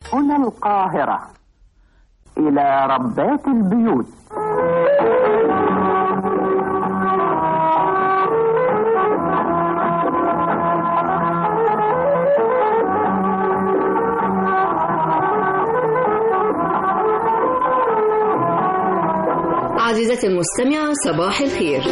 هنا القاهرة إلى ربات البيوت عزيزتي المستمعة صباح الخير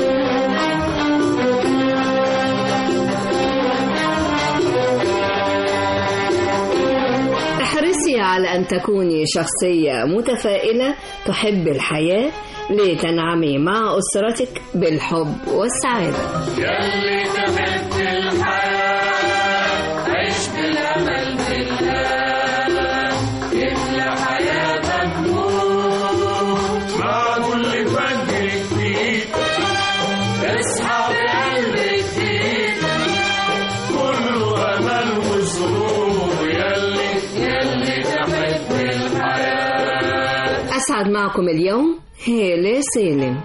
احرصي على أن تكوني شخصية متفائلة تحب الحياة لتنعمي مع أسرتك بالحب والسعادة ياللي تحب الحياة عيش بالأمل بالله يملى حياتك نور مع كل فجر جديد اصحى بقلب جديد كله أمل وسرور ياللي ياللي تحب الحياة أسعد معكم اليوم هالة سالم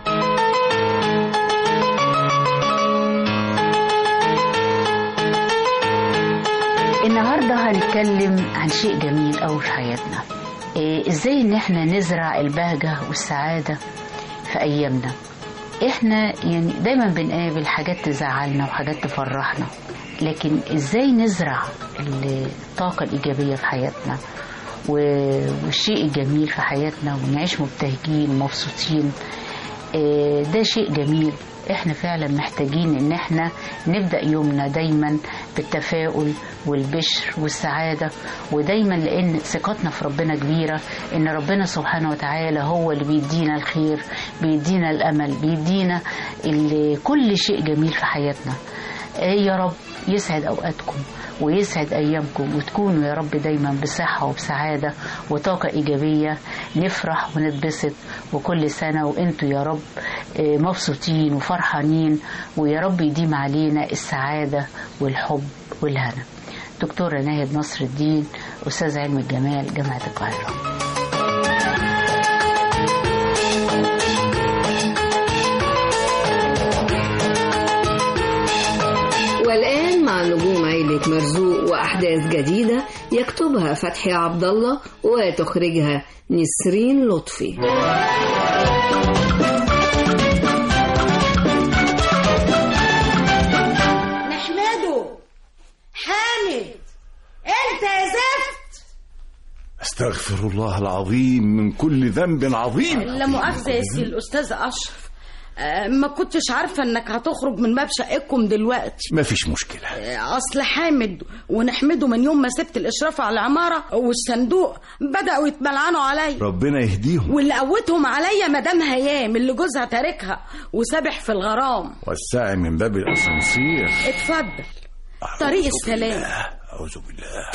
النهارده هنتكلم عن شيء جميل قوي في حياتنا إيه ازاي ان احنا نزرع البهجه والسعاده في ايامنا احنا يعني دايما بنقابل حاجات تزعلنا وحاجات تفرحنا لكن ازاي نزرع الطاقه الايجابيه في حياتنا و- والشيء الجميل في حياتنا ونعيش مبتهجين مبسوطين آه، ده شيء جميل احنا فعلا محتاجين ان احنا نبدا يومنا دايما بالتفاؤل والبشر والسعاده ودايما لان ثقتنا في ربنا كبيره ان ربنا سبحانه وتعالى هو اللي بيدينا الخير بيدينا الامل بيدينا ال- كل شيء جميل في حياتنا آه، يا رب يسعد اوقاتكم ويسعد ايامكم وتكونوا يا رب دايما بصحه وبسعاده وطاقه ايجابيه نفرح ونتبسط وكل سنه وانتوا يا رب آه، مبسوطين وفرحانين ويا رب يديم علينا السعاده والحب والهنا دكتوره ناهد نصر الدين استاذ علم الجمال جامعه القاهره والآن مع نجوم عيلة مرزوق وأحداث جديدة يكتبها فتحي عبد الله وتخرجها نسرين لطفي نحمده حامد انت يا زفت استغفر الله العظيم من كل ذنب عظيم لا مؤاخذه يا سي الاستاذ اشرف آه، ما كنتش عارفه انك هتخرج من باب شقتكم دلوقتي ما فيش مشكلة آه، اصل حامد ونحمده من يوم ما سبت الاشراف على العماره والصندوق بداوا يتملعنوا عليا ربنا يهديهم واللي قوتهم عليا مدام هيام اللي جوزها تاركها وسابح في الغرام وسعي من باب الأسانسير اتفضل طريق السلام أعوذ بالله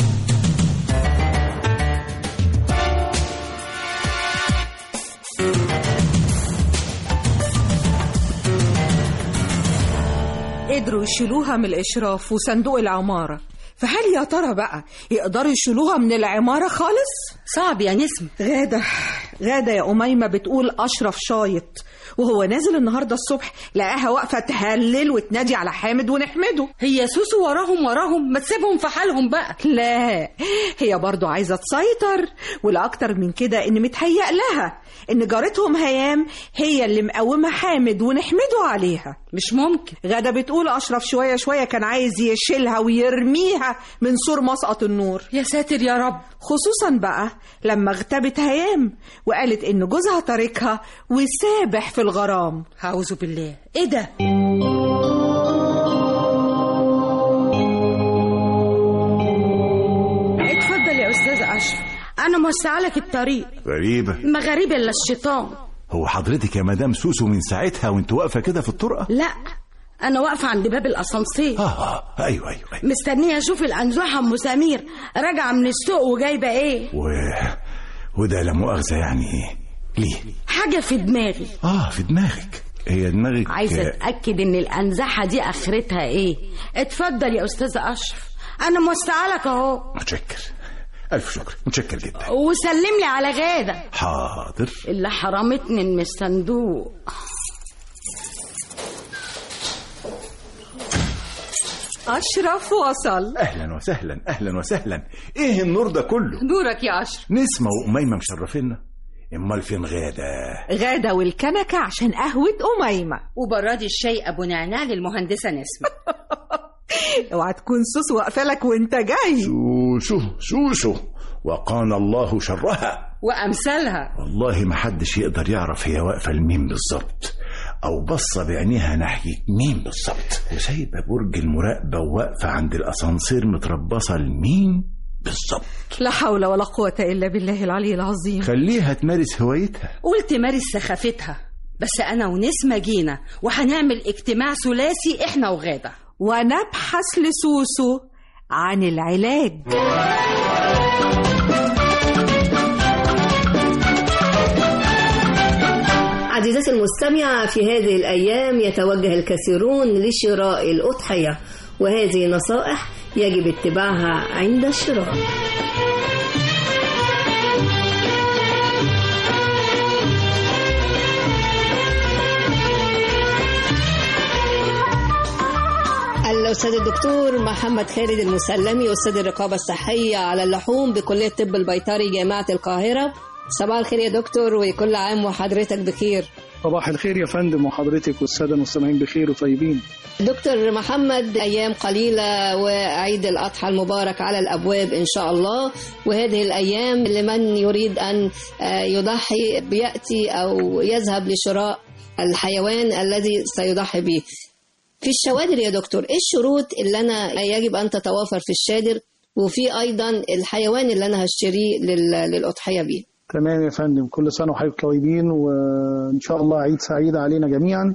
قدروا يشيلوها من الإشراف وصندوق العمارة فهل يا ترى بقى يقدروا يشيلوها من العمارة خالص؟ صعب يا نسمة غادة غادة يا أميمة بتقول أشرف شايط وهو نازل النهاردة الصبح لقاها واقفة تهلل وتنادي على حامد ونحمده هي سوسو وراهم وراهم ما تسيبهم في حالهم بقى لا هي برضو عايزة تسيطر والأكتر من كده إن متهيأ لها إن جارتهم هيام هي اللي مقومة حامد ونحمده عليها مش ممكن غادة بتقول أشرف شوية شوية كان عايز يشيلها ويرميها من سور مسقط النور يا ساتر يا رب خصوصا بقى لما اغتابت هيام وقالت إن جوزها تاركها وسابح في الغرام أعوذ بالله ايه ده اتفضل يا استاذ اشرف انا موسعه لك الطريق غريبة ما غريب الا الشيطان هو حضرتك يا مدام سوسو من ساعتها وانت واقفة كده في الطرقة لا انا واقفه عند باب الاسانسير آه, آه أيوة أيوة, أيوة. مستنيه اشوف الانزوحه ام سمير راجعه من السوق وجايبه ايه و... وده لا مؤاخذة يعني إيه ليه حاجه في دماغي آه في دماغك هي دماغك عايزه اتاكد ان الانزحه دي اخرتها ايه اتفضل يا استاذ اشرف انا موسعه لك اهو متشكر ألف شكر متشكر جدا وسلم لي على غاده حاضر اللي حرمتني من الصندوق أشرف وصل اهلا وسهلا اهلا وسهلا ايه النور ده كله دورك يا أشرف نسمة وأميمة مشرفينا امال فين غادة غادة والكنكة عشان قهوة أميمة وبراد الشاي أبو نعناع للمهندسة نسمة اوعى تكون سوس واقفة لك وانت جاي شوشو شوشو وقانا الله شرها وأمثالها والله ما حدش يقدر يعرف هي واقفة لمين بالظبط أو بصة بعينيها ناحية مين بالظبط وسايبة برج المراقبة وواقفة عند الأسانسير متربصة لمين بالظبط لا حول ولا قوة إلا بالله العلي العظيم خليها تمارس هوايتها قلت مارس سخافتها بس أنا ونسمة جينا وهنعمل اجتماع ثلاثي إحنا وغادة ونبحث لسوسو عن العلاج عزيزتي المستمعة في هذه الأيام يتوجه الكثيرون لشراء الأضحية وهذه نصائح يجب اتباعها عند الشراء الأستاذ الدكتور محمد خالد المسلمي أستاذ الرقابة الصحية على اللحوم بكلية الطب البيطري جامعة القاهرة صباح الخير يا دكتور وكل عام وحضرتك بخير صباح الخير يا فندم وحضرتك والسادة المستمعين بخير وطيبين دكتور محمد أيام قليلة وعيد الأضحى المبارك على الأبواب إن شاء الله وهذه الأيام لمن يريد أن آه، يضحي بيأتي أو يذهب لشراء الحيوان الذي سيضحي به في الشوادر يا دكتور إيه الشروط اللي أنا يجب أن تتوافر في الشادر وفي أيضا الحيوان اللي أنا هشتريه لل- للأضحية بيه تمام يا فندم كل سنة وحضرتك طيبين وإن شاء الله عيد سعيد علينا جميعا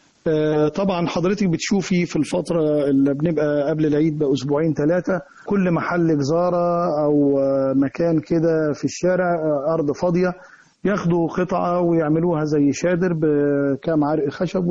آه، طبعا حضرتك بتشوفي في الفترة اللي بنبقى قبل العيد بأسبوعين ثلاثة كل محل جزارة أو آه، مكان كده في الشارع آه، أرض فاضية ياخدوا قطعة ويعملوها زي شادر بكام عرق خشب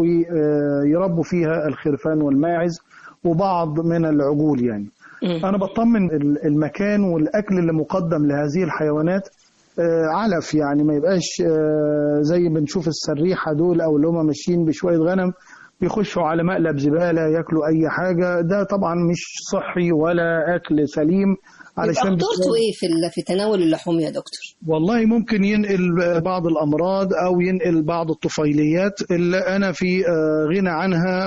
ويربوا فيها الخرفان والماعز وبعض من العجول يعني أنا بطمن ال- المكان والأكل اللي مقدم لهذه الحيوانات آه، علف يعني ما يبقاش آه، زي بنشوف السريحة دول أو اللي هم ماشيين بشوية غنم بيخشوا على مقلب زبالة ياكلوا أي حاجة ده طبعا مش صحي ولا أكل سليم يبقى علشان خطورته إيه في ال- في تناول اللحوم يا دكتور والله ممكن ينقل بعض الأمراض أو ينقل بعض الطفيليات اللي أنا في آه، غنى عنها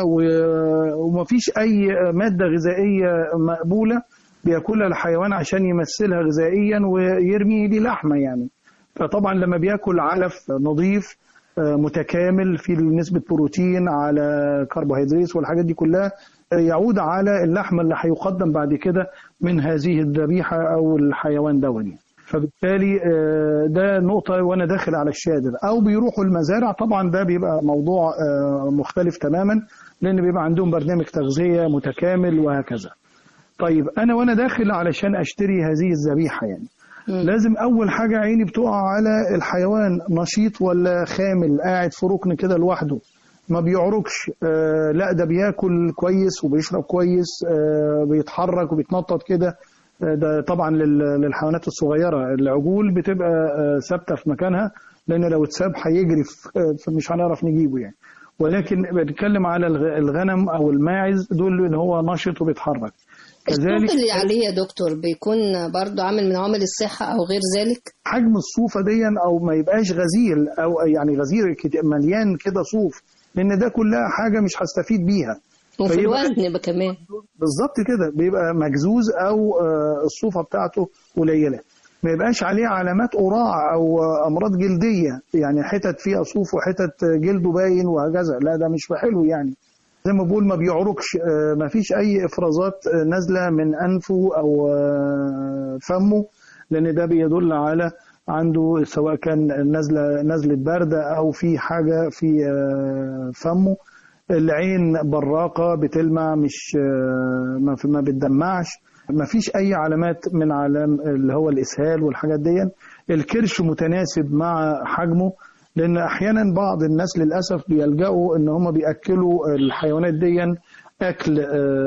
و- ومفيش أي مادة غذائية مقبولة بياكلها الحيوان عشان يمثلها غذائيا ويرمي لي لحمة يعني فطبعا لما بياكل علف نظيف آه، متكامل في نسبة بروتين على كربوهيدرات والحاجات دي كلها آه، يعود على اللحمة اللي هيقدم بعد كده من هذه الذبيحة أو الحيوان دوني فبالتالي آه، ده نقطة وأنا داخل على الشادر أو بيروحوا المزارع طبعا ده بيبقى موضوع آه، مختلف تماما لأن بيبقى عندهم برنامج تغذية متكامل وهكذا طيب أنا وأنا داخل علشان أشتري هذه الذبيحة يعني لازم أول حاجة عيني بتقع على الحيوان نشيط ولا خامل قاعد في ركن كده لوحده ما بيعركش آه لا ده بياكل كويس وبيشرب كويس آه بيتحرك وبيتنطط كده آه ده طبعا لل- للحيوانات الصغيرة العجول بتبقى آه ثابتة في مكانها لأن لو اتساب هيجري في- آه، فمش هنعرف نجيبه يعني ولكن بنتكلم على الغ- الغنم أو الماعز دول اللي هو نشط وبيتحرك الصوت اللي عليه يا دكتور بيكون برضو عامل من عوامل الصحة أو غير ذلك حجم الصوفة دي او ما يبقاش غزير او يعني غزير كت- مليان كده صوف لان ده كلها حاجة مش هستفيد بيها وفي فيبقى- الوزن يبقى كمان بالظبط كده بيبقى مجزوز او آه، الصوفة بتاعته قليلة ما يبقاش عليه علامات قراع او آه، امراض جلدية يعني حتت فيها صوف وحتت آه، جلده باين وهكذا لا ده مش حلو يعني زي ما بقول ما بيعركش آه، ما فيش اي افرازات آه، نازله من انفه او آه، فمه لان ده بيدل على عنده سواء كان نازله نزله برد او في حاجه في آه، فمه العين براقه بتلمع مش آه، ما ما بتدمعش ما فيش اي علامات من علام اللي هو الاسهال والحاجات دي الكرش متناسب مع حجمه لان احيانا بعض الناس للاسف بيلجأوا ان هم بياكلوا الحيوانات دي اكل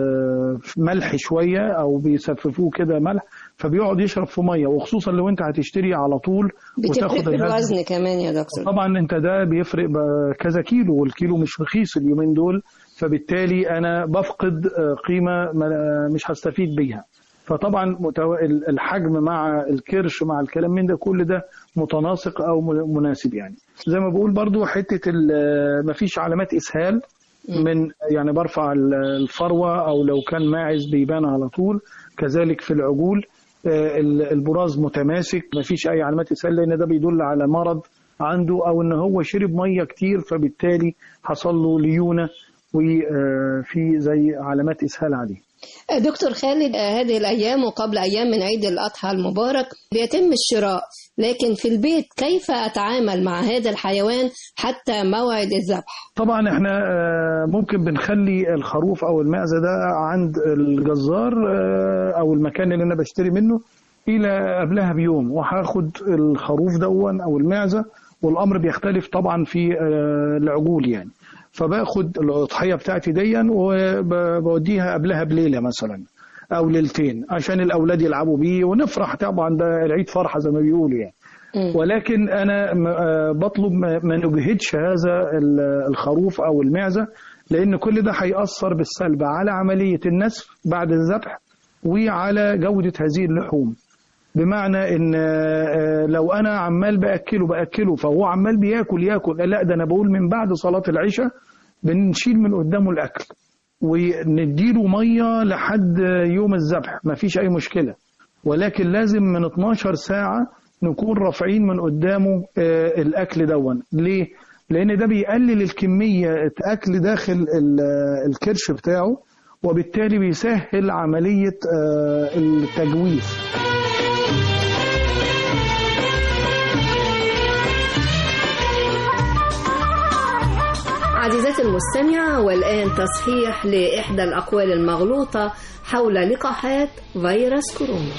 آه، ملح شويه او بيسففوه كده ملح فبيقعد يشرب في ميه وخصوصا لو انت هتشتري على طول بتفرق في الهدف. الوزن كمان يا دكتور طبعا انت ده بيفرق بقى كذا كيلو والكيلو مش رخيص اليومين دول فبالتالي انا بفقد آه، قيمه ما- مش هستفيد بيها فطبعا متو- ال- الحجم مع الكرش مع الكلام من ده كل ده متناسق او م- مناسب يعني زي ما بقول برضو حته ال- مفيش علامات اسهال من يعني برفع ال- الفروه او لو كان ماعز بيبان على طول كذلك في العجول آه، ال- البراز متماسك مفيش اي علامات اسهال لان ده بيدل على مرض عنده او ان هو شرب ميه كتير فبالتالي حصل له ليونه وفي زي علامات اسهال عليه دكتور خالد آه، هذه الأيام وقبل أيام من عيد الأضحى المبارك بيتم الشراء لكن في البيت كيف أتعامل مع هذا الحيوان حتى موعد الذبح طبعا احنا آه، ممكن بنخلي الخروف او المعزه ده عند الجزار آه، او المكان اللي انا بشتري منه الى قبلها بيوم وهاخد الخروف دون او المعزه والامر بيختلف طبعا في آه، العجول يعني فباخد الاضحيه بتاعتي ديا وبوديها قبلها بليله مثلا او ليلتين عشان الاولاد يلعبوا بيه ونفرح طبعا ده العيد فرحه زي ما بيقولوا يعني ولكن انا م- آه بطلب ما ما نجهدش هذا ال- الخروف او المعزه لان كل ده هيأثر بالسلب على عمليه النسف بعد الذبح وعلى جوده هذه اللحوم بمعنى ان آه، لو انا عمال باكله باكله فهو عمال بياكل ياكل لا ده انا بقول من بعد صلاه العشاء بنشيل من قدامه الاكل ونديله ميه لحد يوم الذبح مفيش اي مشكله ولكن لازم من 12 ساعه نكون رافعين من قدامه آه، الاكل دون ليه لان ده بيقلل الكميه اكل داخل ال- الكرش بتاعه وبالتالي بيسهل عمليه آه، التجويف عزيزاتي المستمعة والآن تصحيح لإحدى الأقوال المغلوطة حول لقاحات فيروس كورونا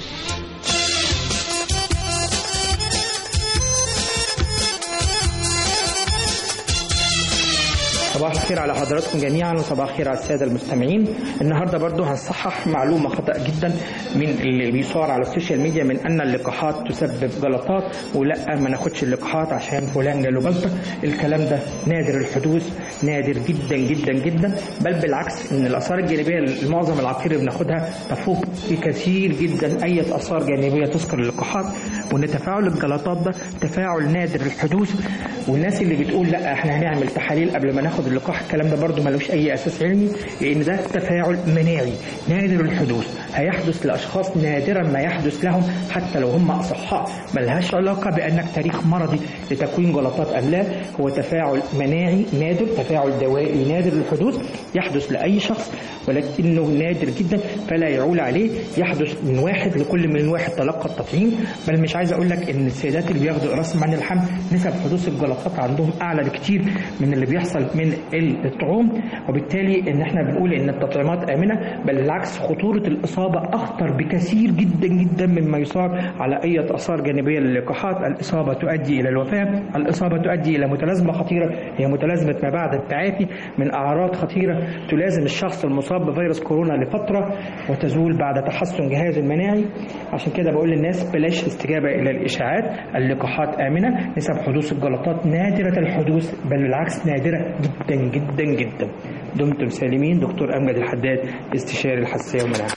صباح الخير على حضراتكم جميعا وصباح الخير على الساده المستمعين النهارده برضو هنصحح معلومه خطا جدا من اللي بيصار على السوشيال ميديا من ان اللقاحات تسبب جلطات ولا ما ناخدش اللقاحات عشان فلان جاله جلطه الكلام ده نادر الحدوث نادر جدا جدا جدا بل بالعكس ان الاثار الجانبيه لمعظم العقير اللي بناخدها تفوق بكثير جدا اي اثار جانبيه تذكر اللقاحات وان تفاعل الجلطات ده تفاعل نادر الحدوث والناس اللي بتقول لا احنا هنعمل تحاليل قبل ما ناخد اللقاح الكلام ده برضو ملوش اي اساس علمي لان ده تفاعل مناعي نادر الحدوث هيحدث لاشخاص نادرا ما يحدث لهم حتى لو هم اصحاء ملهاش علاقه بانك تاريخ مرضي لتكوين جلطات ام لا هو تفاعل مناعي نادر تفاعل دوائي نادر الحدوث يحدث لاي شخص ولكنه نادر جدا فلا يعول عليه يحدث من واحد لكل من واحد تلقى التطعيم بل مش عايز اقول لك ان السيدات اللي بياخدوا اقراص عن الحمل نسب حدوث الجلطات عندهم اعلى بكتير من اللي بيحصل من الطعوم وبالتالي ان احنا بنقول ان التطعيمات امنه بل بالعكس خطوره الاصابه اخطر بكثير جدا جدا مما يصاب على اي اثار جانبيه للقاحات الاصابه تؤدي الى الوفاه الاصابه تؤدي الى متلازمه خطيره هي متلازمه ما بعد التعافي من اعراض خطيره تلازم الشخص المصاب بفيروس كورونا لفتره وتزول بعد تحسن جهاز المناعي عشان كده بقول للناس بلاش استجابه الى الاشاعات اللقاحات امنه نسب حدوث الجلطات نادره الحدوث بل بالعكس نادره جدا جدا جدا دمتم سالمين دكتور امجد الحداد استشاري الحساسيه والمناعه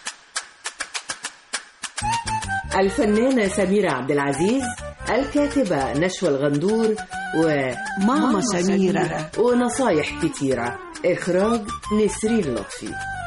الفنانة سميرة عبد العزيز الكاتبة نشوى الغندور وماما سميرة. ونصايح كتيرة إخراج نسرين لطفي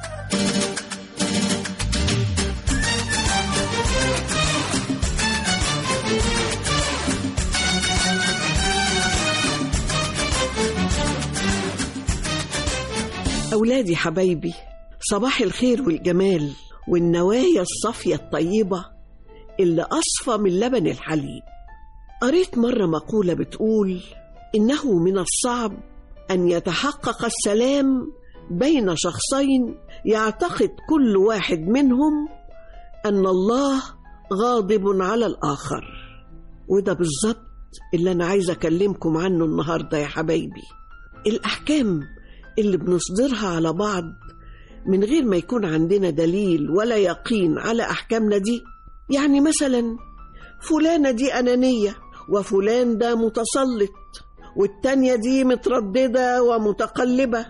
أولادي حبايبي صباح الخير والجمال والنوايا الصافية الطيبة اللي أصفى من لبن الحليب قريت مرة مقولة بتقول إنه من الصعب أن يتحقق السلام بين شخصين يعتقد كل واحد منهم أن الله غاضب على الآخر وده بالظبط اللي أنا عايزة أكلمكم عنه النهاردة يا حبايبي الأحكام اللي بنصدرها على بعض من غير ما يكون عندنا دليل ولا يقين على أحكامنا دي يعني مثلا فلانة دي أنانية وفلان ده متسلط والتانية دي مترددة ومتقلبة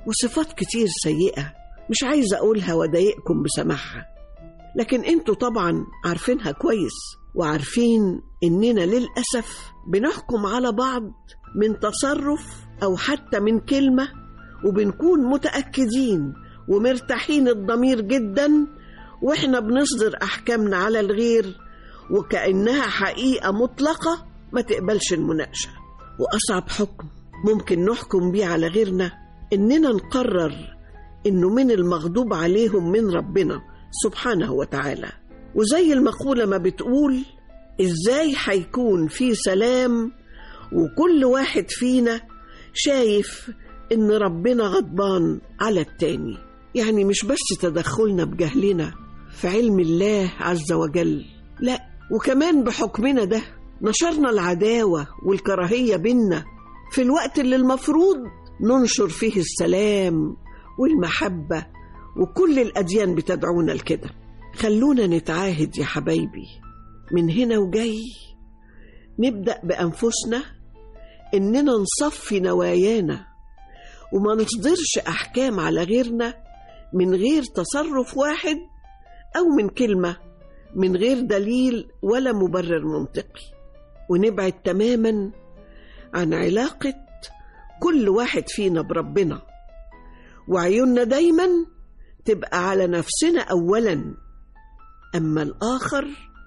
وصفات كتير سيئة مش عايزة أقولها وأضايقكم بسماعها لكن انتوا طبعا عارفينها كويس وعارفين إننا للأسف بنحكم على بعض من تصرف أو حتى من كلمة وبنكون متأكدين ومرتاحين الضمير جدا وإحنا بنصدر أحكامنا على الغير وكأنها حقيقة مطلقة ما تقبلش المناقشة وأصعب حكم ممكن نحكم بيه على غيرنا إننا نقرر إنه من المغضوب عليهم من ربنا سبحانه وتعالى وزي المقولة ما بتقول إزاي هيكون في سلام وكل واحد فينا شايف إن ربنا غضبان على التاني يعني مش بس تدخلنا بجهلنا في علم الله عز وجل لا وكمان بحكمنا ده نشرنا العداوة والكراهية بينا في الوقت اللي المفروض ننشر فيه السلام والمحبة وكل الأديان بتدعونا لكده خلونا نتعاهد يا حبايبي من هنا وجاي نبدأ بأنفسنا إننا نصفي نوايانا وما نصدرش أحكام على غيرنا من غير تصرف واحد أو من كلمة من غير دليل ولا مبرر منطقي ونبعد تماما عن علاقة كل واحد فينا بربنا وعيوننا دايما تبقى على نفسنا أولا أما الآخر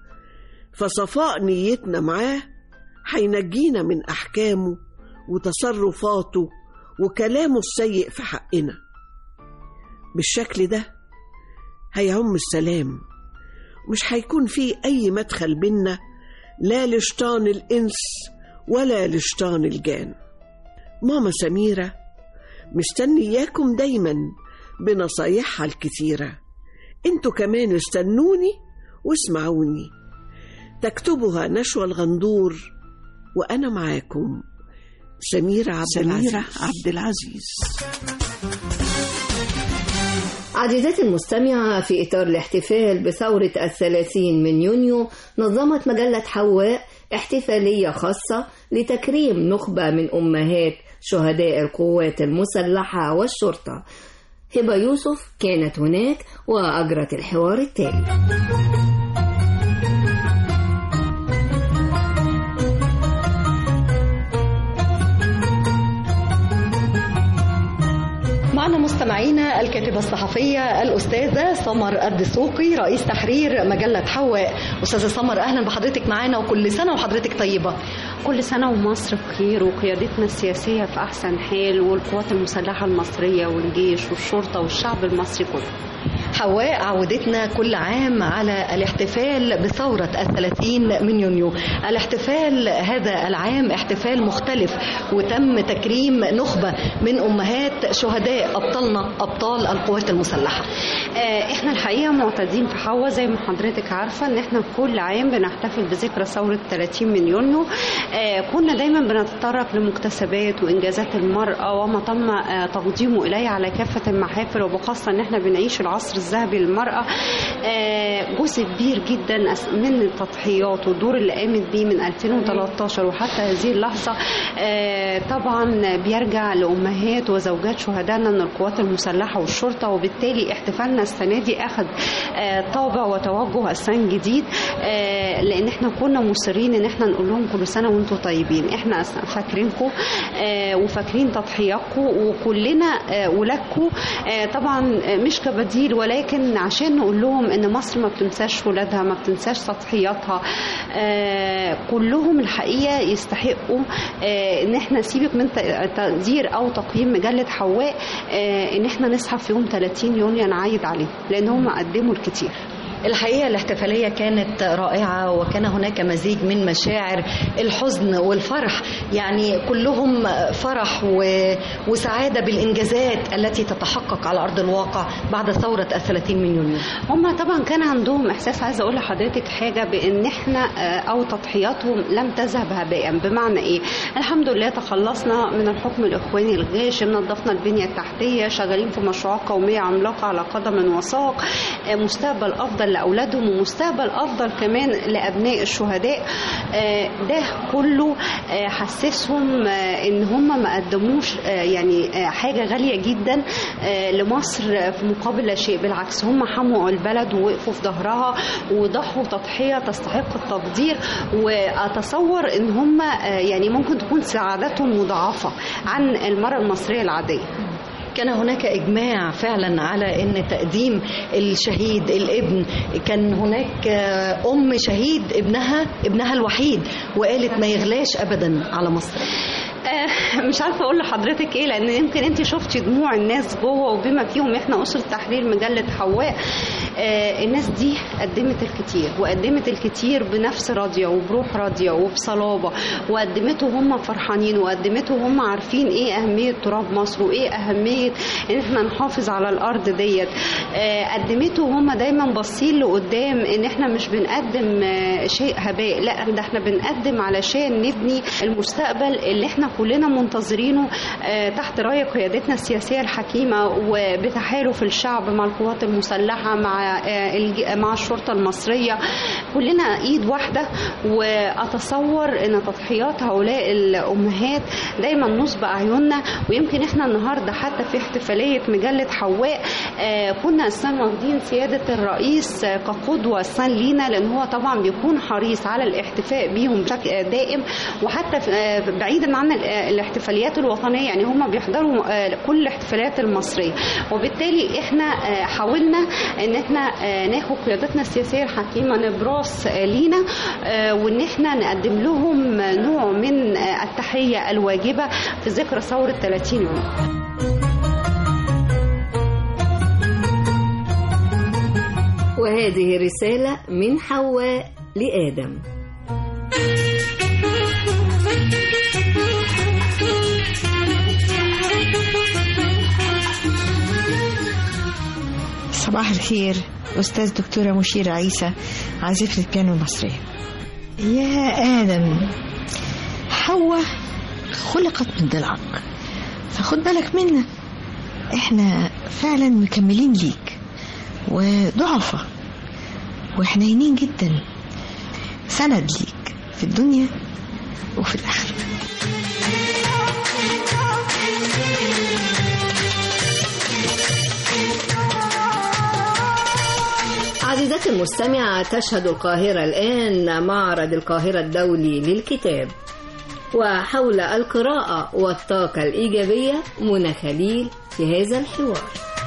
فصفاء نيتنا معاه هينجينا من أحكامه وتصرفاته وكلامه السيء في حقنا بالشكل ده هيعم السلام مش هيكون فيه أي مدخل بينا لا لشيطان الإنس ولا لشيطان الجان ماما سميرة مستنياكم دايما بنصايحها الكتيرة انتوا كمان استنوني واسمعوني تكتبها نشوى الغندور وأنا معاكم سميرة عبد سميرة العزيز عبد العزيز عزيزاتي المستمعة في إطار الاحتفال بثورة الثلاثين من يونيو نظمت مجلة حواء احتفالية خاصة لتكريم نخبة من أمهات شهداء القوات المسلحة والشرطة هبة يوسف كانت هناك وأجرت الحوار التالي معنا مستمعينا الكاتبة الصحفية الأستاذة سمر الدسوقي رئيس تحرير مجلة حواء أستاذة سمر أهلا بحضرتك معانا وكل سنة وحضرتك طيبة كل سنة ومصر بخير وقيادتنا السياسية في أحسن حال والقوات المسلحة المصرية والجيش والشرطة والشعب المصري كله حواء عودتنا كل عام على الاحتفال بثورة الثلاثين من يونيو الاحتفال هذا العام احتفال مختلف وتم تكريم نخبة من أمهات شهداء أبطالنا أبطال القوات المسلحة آه، احنا الحقيقة معتادين في حوا زي ما حضرتك عارفة ان احنا كل عام بنحتفل بذكرى ثورة 30 من يونيو آه، كنا دايما بنتطرق لمكتسبات وانجازات المرأة وما تم آه، تقديمه اليه على كافة المحافل وبخاصة ان احنا بنعيش العصر الذهبي للمرأة آه، جزء كبير جدا أس- من التضحيات والدور اللي قامت بيه من 2013 وحتى هذه اللحظة آه، طبعا بيرجع لأمهات وزوجات شهدائنا من القوات المسلحة والشرطة وبالتالي احتفالنا السنة دي أخذ آه، طابع وتوجه أساسا جديد آه، لأن احنا كنا مصرين إن احنا نقول لهم كل سنة وانتم طيبين احنا أس- فاكرينكم آه، وفاكرين تضحياتكم وكلنا آه، ولادكم آه، طبعا آه، مش كبديل ولكن عشان نقول لهم ان مصر ما بتنساش ولادها ما بتنساش تضحياتها آه، كلهم الحقيقه يستحقوا آه، ان احنا سيبك من ت- تقدير او تقييم مجله حواء آه، ان احنا نصحى في يوم 30 يونيو نعيد عليه لان هم قدموا الكتير الحقيقة الاحتفالية كانت رائعة وكان هناك مزيج من مشاعر الحزن والفرح يعني كلهم فرح و... وسعادة بالإنجازات التي تتحقق على أرض الواقع بعد ثورة الثلاثين من يونيو هم طبعا كان عندهم احساس عايزه اقول لحضرتك حاجه بان احنا آه، او تضحياتهم لم تذهب هباء بمعنى ايه الحمد لله تخلصنا من الحكم الاخواني الغاشم نظفنا البنيه التحتيه شغالين في مشروعات قوميه عملاقه على قدم وساق آه، مستقبل افضل لاولادهم ومستقبل افضل كمان لابناء الشهداء آه، ده كله آه، حسسهم آه، ان هم ما قدموش آه، يعني آه، حاجه غاليه جدا آه، لمصر في مقابل لا شيء بالعكس هم حموا البلد ووقفوا في ظهرها وضحوا تضحيه تستحق التقدير واتصور ان هم آه، يعني ممكن تكون سعادتهم مضاعفه عن المراه المصريه العاديه كان هناك إجماع فعلا على أن تقديم الشهيد الابن كان هناك آه، أم شهيد ابنها ابنها الوحيد وقالت ما يغلاش أبدا على مصر آه، مش عارفه اقول لحضرتك ايه لان يمكن انت شفتي دموع الناس جوه وبما فيهم احنا اسره تحرير مجله حواء آه، الناس دي قدمت الكتير وقدمت الكتير بنفس راضيه وبروح راضيه وبصلابه وقدمته هم فرحانين وقدمته هم عارفين ايه اهميه تراب مصر وايه اهميه ان احنا نحافظ على الارض ديت آه، قدمته هم دايما باصين لقدام ان احنا مش بنقدم آه، شيء هباء لا ده احنا بنقدم علشان نبني المستقبل اللي احنا كلنا منتظرينه آه، تحت رايه قيادتنا السياسيه الحكيمه وبتحالف الشعب مع القوات المسلحه مع آه، الج- مع الشرطه المصريه كلنا ايد واحده واتصور ان تضحيات هؤلاء الامهات دايما نصب اعيننا ويمكن احنا النهارده حتى في احتفاليه مجله حواء آه، كنا اساسا واخدين سياده الرئيس آه، كقدوه اساسا لينا لان هو طبعا بيكون حريص على الاحتفاء بيهم بشكل آه، دائم وحتى في- آه، بعيدا عن ال- آه، الاحتفاليات الوطنيه يعني هم بيحضروا آه، كل الاحتفالات المصرية وبالتالي احنا آه، حاولنا ان احنا آه، ناخد قيادتنا السياسيه الحكيمه نبراس آه، لينا آه، وان احنا نقدم لهم نوع من آه، التحيه الواجبه في ذكرى ثوره 30 يونيو وهذه رسالة من حواء لآدم صباح الخير أستاذ دكتورة مشيرة عيسى عازفة البيانو المصرية يا آدم حواء خلقت من ضلعك فخد بالك منا احنا فعلا مكملين ليك وضعفة وحنينين جدا سند ليك في الدنيا وفي الآخرة عزيزتي المستمعة تشهد القاهرة الآن معرض القاهرة الدولي للكتاب وحول القراءة والطاقة الإيجابية منى خليل في هذا الحوار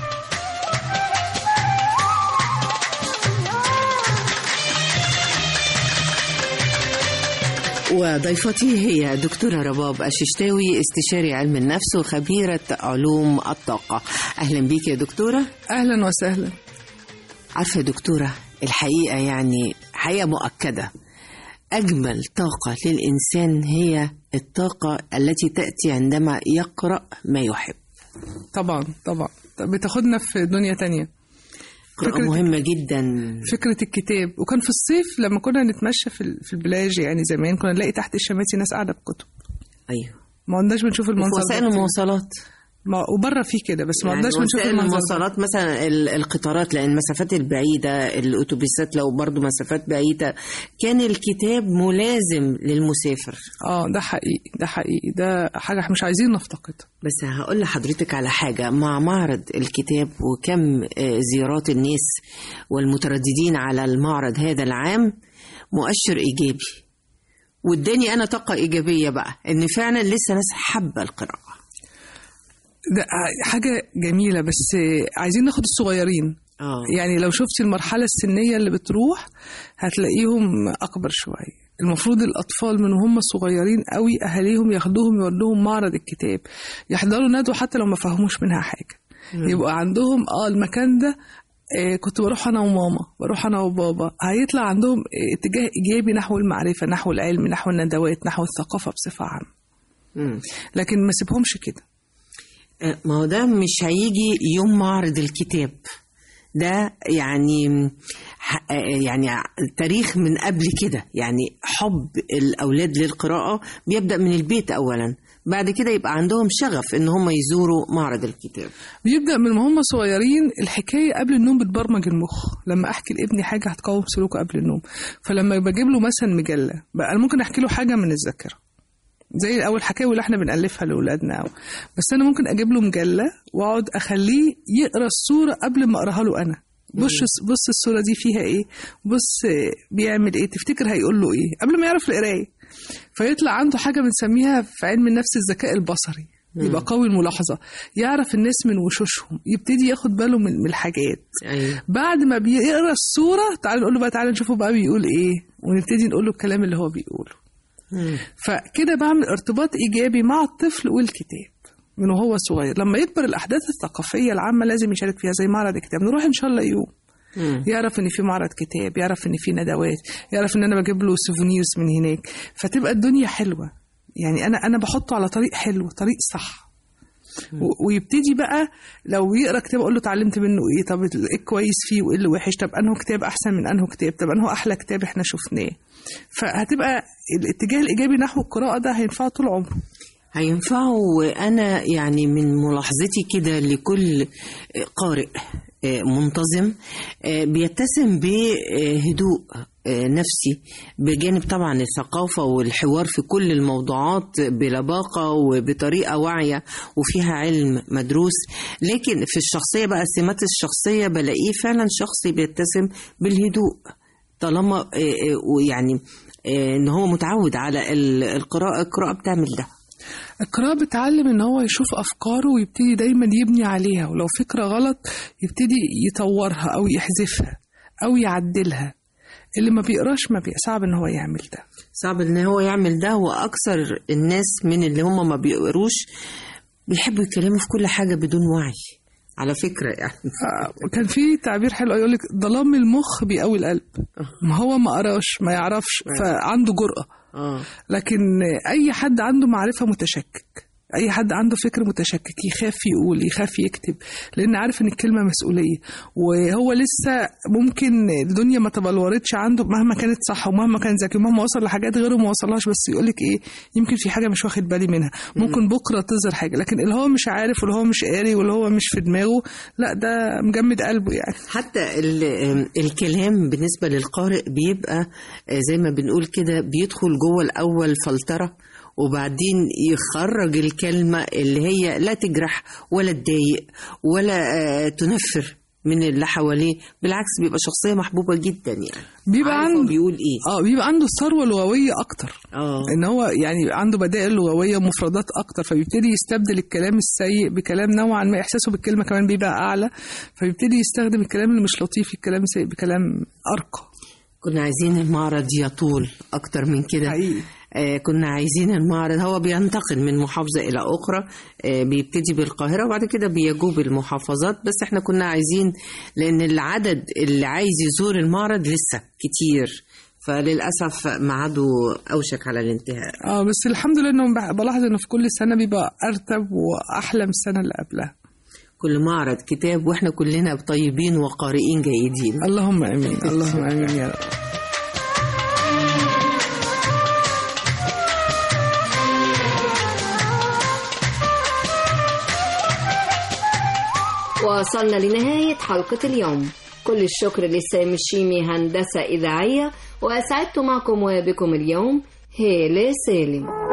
وضيفتي هي دكتورة رباب الششتاوي استشاري علم النفس وخبيرة علوم الطاقة أهلا بيك يا دكتورة أهلا وسهلا عارفة يا دكتورة الحقيقة يعني حقيقة مؤكدة أجمل طاقة للإنسان هي الطاقة التي تأتي عندما يقرأ ما يحب طبعا طبعا بتاخدنا في دنيا تانية قراءة مهمة جدا فكرة الكتاب وكان في الصيف لما كنا نتمشى في ال- في البلاج يعني زمان كنا نلاقي تحت الشماسي ناس قاعدة بكتب أيوه ما قلناش بنشوف المنظر وفي ده وسائل كتير. المواصلات ما وبره في كده بس ما يعني قلناش بنشوف وسائل المنظر ده. المواصلات مثلا ال- القطارات لان المسافات البعيده الاتوبيسات لو برضو مسافات بعيده كان الكتاب ملازم للمسافر اه ده حقيقي ده حقيقي ده حاجة مش عايزين نفتقدها بس هقول لحضرتك على حاجة مع معرض الكتاب وكم آه، زيارات الناس والمترددين على المعرض هذا العام مؤشر إيجابي واداني أنا طاقة إيجابية بقى إن فعلا لسه ناس حابة القراءة ده حاجة جميلة بس عايزين ناخد الصغيرين آه. يعني لو شفتي المرحلة السنية اللي بتروح هتلاقيهم أكبر شوية المفروض الأطفال من هم صغيرين قوي أهاليهم ياخدوهم يودوهم معرض الكتاب يحضروا ندوة حتى لو ما فهموش منها حاجة مم. يبقى عندهم اه المكان ده آه كنت بروح أنا وماما بروح أنا وبابا هيطلع عندهم آه، اتجاه إيجابي نحو المعرفة نحو العلم نحو الندوات نحو الثقافة بصفة عامة مم. لكن ما سيبهمش كده آه، ما هو ده مش هيجي يوم معرض الكتاب ده يعني ح- يعني تاريخ من قبل كده يعني حب الأولاد للقراءة بيبدأ من البيت أولا بعد كده يبقى عندهم شغف إن هم يزوروا معرض الكتاب بيبدأ من ما هم صغيرين الحكاية قبل النوم بتبرمج المخ لما أحكي لابني حاجة هتقوم سلوكه قبل النوم فلما بجيب له مثلا مجلة بقى أنا ممكن أحكي له حاجة من الذاكرة زي أول حكاوي اللي احنا بنألفها لأولادنا أو. بس أنا ممكن أجيب له مجلة وأقعد أخليه يقرأ الصورة قبل ما أقراها له أنا بص بص الصورة دي فيها إيه بص بيعمل إيه تفتكر هيقول له إيه قبل ما يعرف القراية فيطلع عنده حاجة بنسميها في علم النفس الذكاء البصري يبقى قوي الملاحظة يعرف الناس من وشوشهم يبتدي ياخد باله من من الحاجات أيوة. بعد ما بيقرا الصورة تعال نقول له بقى تعالى نشوفه بقى بيقول ايه ونبتدي نقول له الكلام اللي هو بيقوله فكده بعمل ارتباط ايجابي مع الطفل والكتاب من وهو صغير لما يكبر الاحداث الثقافيه العامه لازم يشارك فيها زي معرض الكتاب نروح ان شاء الله يوم يعرف ان في معرض كتاب يعرف ان في ندوات يعرف ان انا بجيب له سوفونيرز من هناك فتبقى الدنيا حلوه يعني انا انا بحطه على طريق حلو طريق صح و- ويبتدي بقى لو يقرا كتاب اقول له اتعلمت منه ايه طب ايه الكويس فيه وايه اللي وحش طب انه كتاب احسن من انه كتاب طب انه احلى كتاب احنا شفناه فهتبقى الاتجاه الايجابي نحو القراءه ده هينفعه طول عمره هينفعه وأنا يعني من ملاحظتي كده لكل قارئ آه، منتظم آه، بيتسم بهدوء آه، نفسي بجانب طبعا الثقافة والحوار في كل الموضوعات بلباقة وبطريقة واعية وفيها علم مدروس لكن في الشخصية بقى السمات الشخصية بلاقيه فعلا شخص بيتسم بالهدوء طالما آه، آه، ويعني آه، ان هو متعود على ال- القراءة القراءة بتعمل ده القراءة بتعلم ان هو يشوف افكاره ويبتدي دايما يبني عليها ولو فكرة غلط يبتدي يطورها او يحذفها او يعدلها اللي ما بيقراش ما بي... صعب ان هو يعمل ده صعب ان هو يعمل ده واكثر الناس من اللي هم ما بيقروش بيحبوا يتكلموا في كل حاجه بدون وعي على فكره يعني كان في تعبير حلو يقول لك ظلام المخ بيقوي القلب ما هو ما قراش ما يعرفش فعنده جرأة اه لكن اي حد عنده معرفة متشكك اي حد عنده فكر متشكك يخاف يقول يخاف يكتب لان عارف ان الكلمه مسؤوليه وهو لسه ممكن الدنيا ما تبلورتش عنده مهما كانت صح ومهما كان ذكي ومهما وصل لحاجات غيره ما وصلهاش بس يقول لك ايه يمكن في حاجه مش واخد بالي منها ممكن بكره تظهر حاجه لكن اللي هو مش عارف واللي هو مش قاري واللي هو مش في دماغه لا ده مجمد قلبه يعني حتى ال- الكلام بالنسبه للقارئ بيبقى آه، زي ما بنقول كده بيدخل جوه الاول فلتره وبعدين يخرج الكلمه اللي هي لا تجرح ولا تضايق ولا آه، تنفر من اللي حواليه بالعكس بيبقى شخصيه محبوبه جدا يعني بيبقى عارف هو عنده بيقول ايه اه بيبقى عنده ثروه لغويه اكتر اه ان هو يعني عنده بدائل لغويه ومفردات اكتر فبيبتدي يستبدل الكلام السيء بكلام نوعا ما احساسه بالكلمه كمان بيبقى اعلى فبيبتدي يستخدم الكلام اللي مش لطيف الكلام السيء بكلام ارقى كنا عايزين المعرض يطول اكتر من كده حقيقي. آه كنا عايزين المعرض هو بينتقل من محافظة إلى أخرى آه بيبتدي بالقاهرة وبعد كده بيجوب المحافظات بس احنا كنا عايزين لأن العدد اللي عايز يزور المعرض لسه كتير فللأسف ميعاده أوشك على الانتهاء اه بس الحمد لله انه بح- بلاحظ انه في كل سنه بيبقى ارتب واحلى من السنه اللي قبلها كل معرض كتاب واحنا كلنا طيبين وقارئين جيدين اللهم امين اللهم امين يا رب وصلنا لنهاية حلقة اليوم كل الشكر لسامي الشيمي هندسة إذاعية وأسعدت معكم وبكم اليوم هيلة سالم